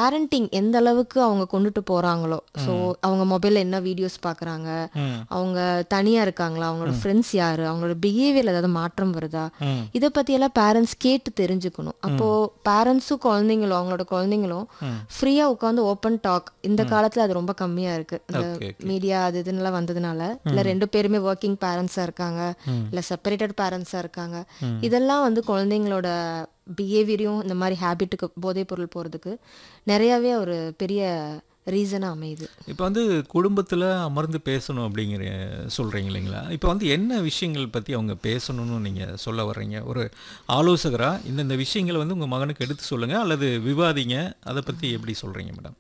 Parenting எந்த அளவுக்கு அவங்க கொண்டுட்டு போறாங்களோ ஸோ அவங்க மொபைல்ல என்ன வீடியோஸ் பார்க்குறாங்க ம் அவங்க தனியா இருக்காங்களா அவங்களோட ஃப்ரெண்ட்ஸ் யாரு அவங்களோட பிஹேவியர்ல ஏதாவது மாற்றம் வருதா ம் இதை பத்தி எல்லாம் பேரண்ட்ஸ் கேட்டு தெரிஞ்சுக்கணும் அப்போ பேரண்ட்ஸும் குழந்தைங்களும் அவங்களோட குழந்தைங்களும் ஃப்ரீயா உட்காந்து ஓப்பன் டாக் இந்த காலத்துல அது ரொம்ப கம்மியா இருக்கு இந்த ஓகே மீடியா அது இதுன்னு வந்ததுனால இல்ல ரெண்டு பேருமே ஒர்க்கிங் பேரண்ட்ஸா இருக்காங்க இல்ல செப்பரேட்டட் பேரண்ட்ஸா இருக்காங்க இதெல்லாம் வந்து குழந்தைங்களோட பிஹேவியரையும் இந்த மாதிரி ஹேபிட்டுக்கு போதைப் பொருள் போறதுக்கு நிறையவே ஒரு பெரிய ரீசனா அமையுது இப்போ வந்து குடும்பத்தில் அமர்ந்து பேசணும் அப்படிங்கிற சொல்கிறீங்க இல்லைங்களா இப்போ வந்து என்ன விஷயங்கள் பற்றி அவங்க பேசணும்னு நீங்கள் சொல்ல வர்றீங்க ஒரு ஆலோசகராக இந்தந்த விஷயங்களை வந்து உங்கள் மகனுக்கு எடுத்து சொல்லுங்கள் அல்லது விவாதிங்க அதை பற்றி எப்படி சொல்கிறீங்க மேடம்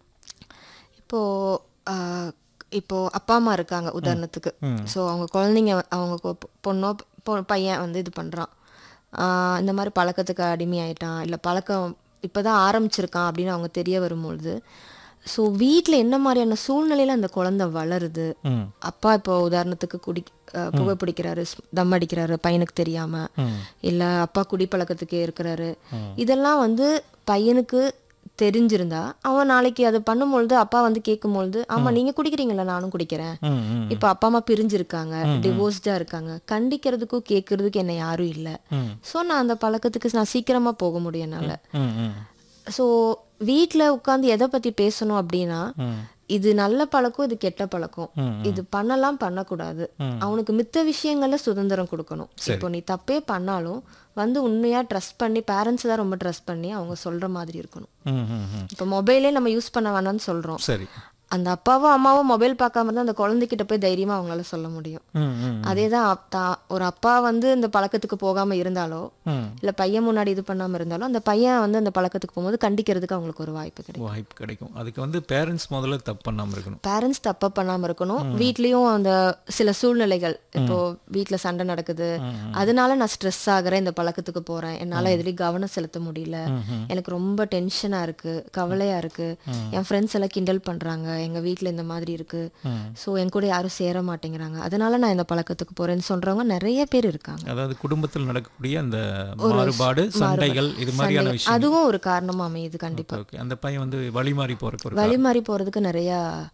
இப்போ ஆஹ், இப்போ அப்பா அம்மா இருக்காங்க உதாரணத்துக்கு ஸோ அவங்க குழந்தைங்க வ- அவங்க கொ- பொண்ணோ பொ- பையன் வந்து இது பண்றான் ஆஹ், இந்த மாதிரி பழக்கத்துக்கு அடிமையாயிட்டான் இல்லை பழக்கம் இப்பதான் ஆரம்பிச்சிருக்கான் அப்படின்னு அவங்க தெரிய வரும்பொழுது ஸோ வீட்டில் என்ன மாதிரியான சூழ்நிலையில அந்த குழந்தை வளருது ம் அப்பா இப்போ உதாரணத்துக்கு குடி அஹ், புகை பிடிக்கிறாரு ஸ்- தம் அடிக்கிறாரு பையனுக்கு தெரியாம ம் இல்ல அப்பா குடிப்பழக்கத்துக்கே இருக்கிறாரு இதெல்லாம் வந்து பையனுக்கு தெரிஞ்சிருந்தா அவன் நாளைக்கு அதை பண்ணும்பொழுது அப்பா வந்து கேட்கும்பொழுது ஆமா நீங்க குடிக்கிறீங்களா நானும் குடிக்கிறேன் ம் ம் இப்ப அப்பா அம்மா பிரிஞ்சிருக்காங்க டிவோர்ஸ்டா இருக்காங்க கண்டிக்கிறதுக்கும் கேட்கறதுக்கும் என்ன யாரும் இல்ல ம். சோ நான் அந்த பழக்கத்துக்கு நான் சீக்கிரமா போக முடியும் என்னால ம் ம் ஸோ வீட்டில் உட்காந்து எதை பத்தி பேசணும் அப்படின்னா ம் இது நல்ல பழக்கம் இது கெட்ட பழக்கம் ம், இது பண்ணலாம் பண்ணக்கூடாது அவனுக்கு மித்த விஷயங்கள்ல சுதந்திரம் கொடுக்கணும் இப்போ நீ தப்பே பண்ணாலும் வந்து உண்மையா ட்ரஸ்ட் பண்ணி பேரண்ட்ஸ் தான் ரொம்ப ட்ரஸ்ட் பண்ணி அவங்க சொல்ற மாதிரி இருக்கணும் ம் ம் ம் இப்போ மொபைலே நம்ம யூஸ் பண்ண வேணாம்னு சொல்றோம் சரி அந்த அப்பாவும் அம்மாவும் மொபைல் பார்க்காம இருந்தா அந்த குழந்தைகிட்ட போய் தைரியமா அவங்களால சொல்ல முடியும் ம் ம் அதே தான் ஒரு அப்பா வந்து இந்த பழக்கத்துக்கு போகாம இருந்தாலோ ம் இல்ல பையன் முன்னாடி இது பண்ணாம இருந்தாலும் அந்த பையன் வந்து அந்த பழக்கத்துக்கு போகும்போது கண்டிக்கிறதுக்கு அவங்களுக்கு ஒரு வாய்ப்பு கிடைக்கும் வாய்ப்பு கிடைக்கும் அதுக்கு வந்து பேரண்ட்ஸ் முதல்ல தப்பு பண்ணாமல் இருக்கணும் பேரண்ட்ஸ் தப்பா பண்ணாம இருக்கணும் வீட்லயும் அந்த சில சூழ்நிலைகள் இப்போ வீட்ல சண்டை நடக்குது அதனால நான் ஸ்ட்ரெஸ் ஆகுறேன் இந்த பழக்கத்துக்கு போறேன் என்னால எதுலயும் கவனம் செலுத்த முடியல எனக்கு ரொம்ப டென்ஷனா இருக்கு கவலையா இருக்கு என் ஃப்ரெண்ட்ஸ் எல்லாம் கிண்டல் பண்றாங்க எங்க வீட்ல இந்த மாதிரி இருக்கு சோ என் கூட யாரும் சேர மாட்டேங்கிறாங்க அதனால நான் இந்த பழக்கத்துக்கு போறேன்னு சொல்றவங்க நிறைய பேர் இருக்காங்க அதாவது குடும்பத்தில் நடக்கக்கூடிய அந்த மாறுபாடு சண்டைகள் இது மாதிரியான சண்டை- விஷயம் அதுவும் ஒரு காரணமா அமையுது கண்டிப்பா ஓகே அந்த பையன் வந்து வழி மாறி போறதுக்கு ஒரு வழி மாறி போறதுக்கு நிறைய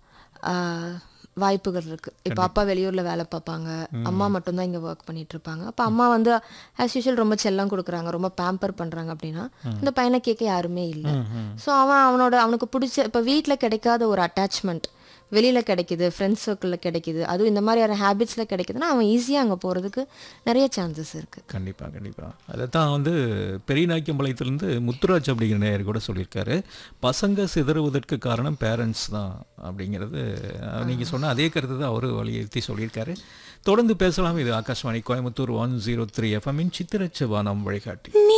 ஆ, வாய்ப்புகள் இருக்கு இப்போ அப்பா வெளியூர்ல வேலை பார்ப்பாங்க அம்மா மட்டும்தான் இங்க ஒர்க் பண்ணிட்டு இருப்பாங்க அப்ப அம்மா வந்து ஆஸ் யூஷுவல் ரொம்ப செல்லம் கொடுக்குறாங்க ரொம்ப பேம்பர் பண்றாங்க அப்படின்னா இந்த பையனை கேட்க யாருமே இல்லை ஸோ அவன் அவனோட அவனுக்கு பிடிச்ச இப்போ வீட்ல கிடைக்காத ஒரு அட்டாச்மெண்ட் வெளியில கிடைக்குது ஃப்ரெண்ட்ஸ் சர்க்கிளில் கிடைக்குது அதுவும் இந்த மாதிரியான ஹேபிட்ஸ்ல கிடைக்குதுன்னா அவன் ஈஸியா அங்க போறதுக்கு நிறைய சான்சஸ் இருக்கு கண்டிப்பா கண்டிப்பா அதை தான் வந்து பெரியநாய்க்கம்பாளையத்திலேருந்து முத்துராஜ் அப்படிங்கிற நேயர் கூட சொல்லியிருக்காரு பசங்க சிதறுவதற்கு காரணம் பேரண்ட்ஸ் தான் அப்படிங்கிறது அஹ், நீங்க சொன்ன அதே கருத்து தான் அவரு வலியுறுத்தி சொல்லியிருக்காரு தொடர்ந்து பேசலாம் இது Akashvani Coimbatore one zero three எஃப்எம்மின் சித்திரச்ச வானம் வழிகாட்டி